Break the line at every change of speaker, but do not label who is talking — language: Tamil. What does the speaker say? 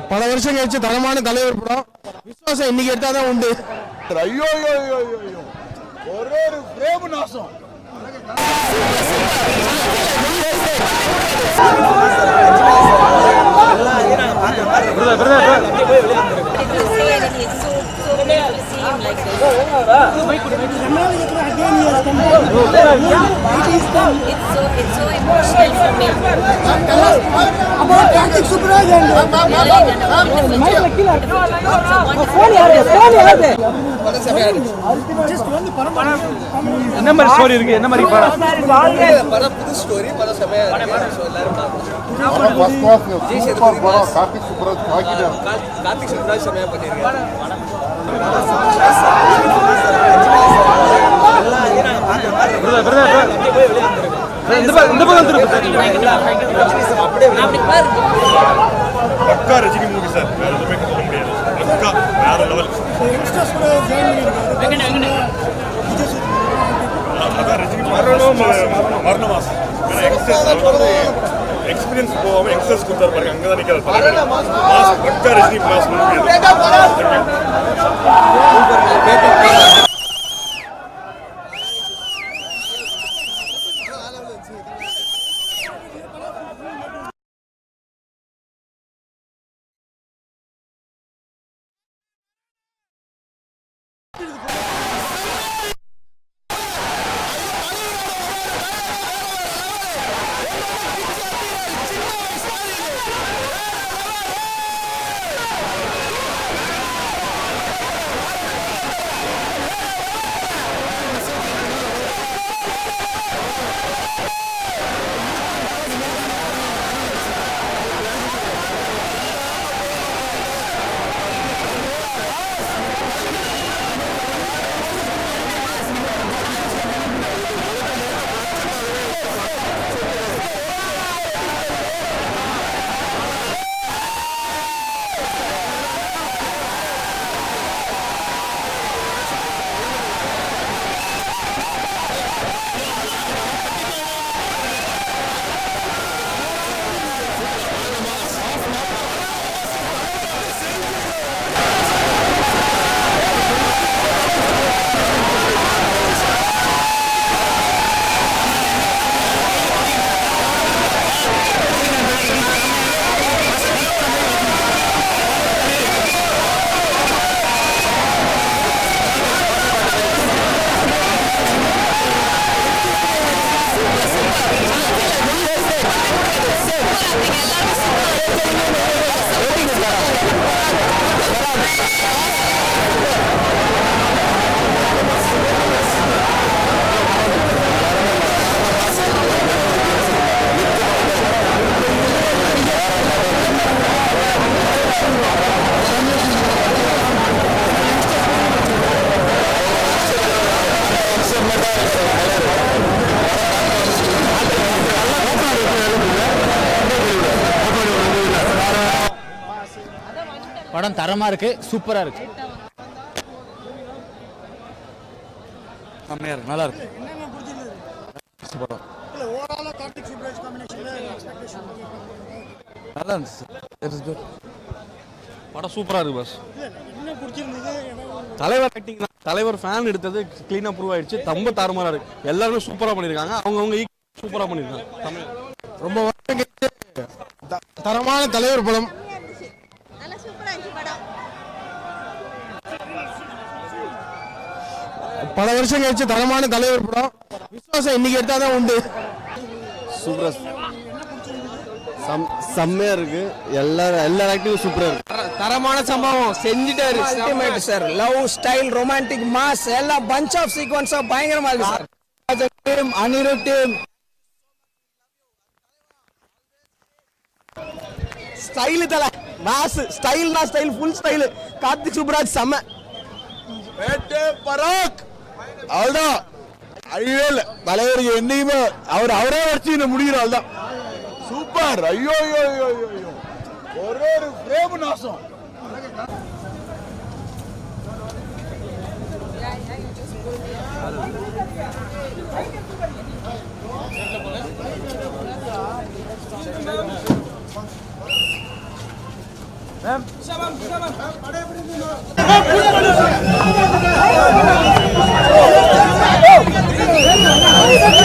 பல வருஷம் கழிச்சு தரமான தலைவர் படம் விசுவாசம் இன்னைக்கு எடுத்தாதான் உண்டு
ஐயோ ஐயோ ஐயோ ஐயோ, ஐயோ ஒரே ஒரு பிரேம நாசம்
It's so, so beautiful to see him like this. It's so, it's so emotional for me.
about Karthik Subraj and just வந்து படம்
என்ன மாதிரி ஸ்டோரி இருக்கு என்ன மாதிரி படம்
படம் புது ஸ்டோரி படம் செமையா இருக்கு ஸோ எல்லாரும் பார்க்கலாம்
படம் ஃபர்ஸ்ட் கிளாஸ் சூப்பர் படம் கார்த்திக் சுப்ராஜ் பாக்கிட்டார்
கார்த்- கார்த்திக் சுப்ராஜ் செமையா பண்ணியிருக்காரு
இந்த பக்கம் இந்த பக்கம் திரும்ப
பக்கா ரஜினி மூவி சார் வேற எதுவுமே சொல்ல முடியாது பக்கா வேற லெவல்
யங்ஸ்டர்ஸ் கூட ஜாயின் பண்ணியிருக்காரு
அதான் ரஜினி மரணம் மரண மாசம் ஏன்னா யங்ஸ்டர்ஸ் அவர் வந்து எக்ஸ்பீரியன்ஸ் போகாம யங்ஸ்டர்ஸ் கொடுத்தாரு பாருங்க அங்கதான் நிக்கிறார் மாஸ் பக்கா ரஜினி மாஸ் மூவி
படம் தரமா இருக்கு சூப்பரா இருக்கு
செம்மையா இருக்கு நல்லா இருக்கு
என்னென்ன பிடிச்சிருந்தது
படம்
இல்ல ஓவராலா கார்த்திக் சுப்ராஜ் காம்பினேஷன்ல எக்ஸ்பெக்டேஷன்
நல்லா இருந்துச்சு It is good. படம் சூப்பரா இருக்கு பஸ்
இல்ல என்ன பிடிச்சிருந்தது ஏதாவது
தலைவர் ஆக்டிங் தலைவர் ஃபேன் எடுத்தது க்ளீனா ப்ரூவ் ஆயிடுச்சு ரொம்ப தாறுமாறா இருக்கு எல்லாருமே சூப்பரா பண்ணிருக்காங்க அவங்கவுங்க சூப்பரா பண்ணிருக்காங்க தமிழ்
ரொம்ப வருஷம் கழிச்சு த- தரமான தலைவர் படம்
நல்லா சூப்பரா இருந்துச்சு படம்
பல வருஷம் கழிச்சு தரமான தலைவர் படம் விசுவாசம் இன்னைக்கு எடுத்தாதான் உண்டு
சூப்பரா சம் செம்மையா இருக்கு எல்லா எல்லா ஆக்டிவும் சூப்பரா இருக்கு
தரமான சம்பவம் செஞ்சுட்டாரு ultimate sir love style romantic mass எல்லாம் பஞ்ச் ஆஃப் சீக்வன்ஸா பயங்கரமா இருக்கு sir team Anirudh team style தல மாஸ் ஸ்டைல்னா style full style Karthik Subbaraj செம்ம
பராக் அவ்வளோதான் அழிவே இல்லை தலைவருக்கு என்னைக்குமே அவர் அவரே வச்சு இந்த முடிகிற தான் சூப்பர் ஐயோ ஐயோ ஐயோ ஐயோ, ஐயோ ஒரே ஒரு பிரேம நாசம்
படம் எப்படி இருந்தது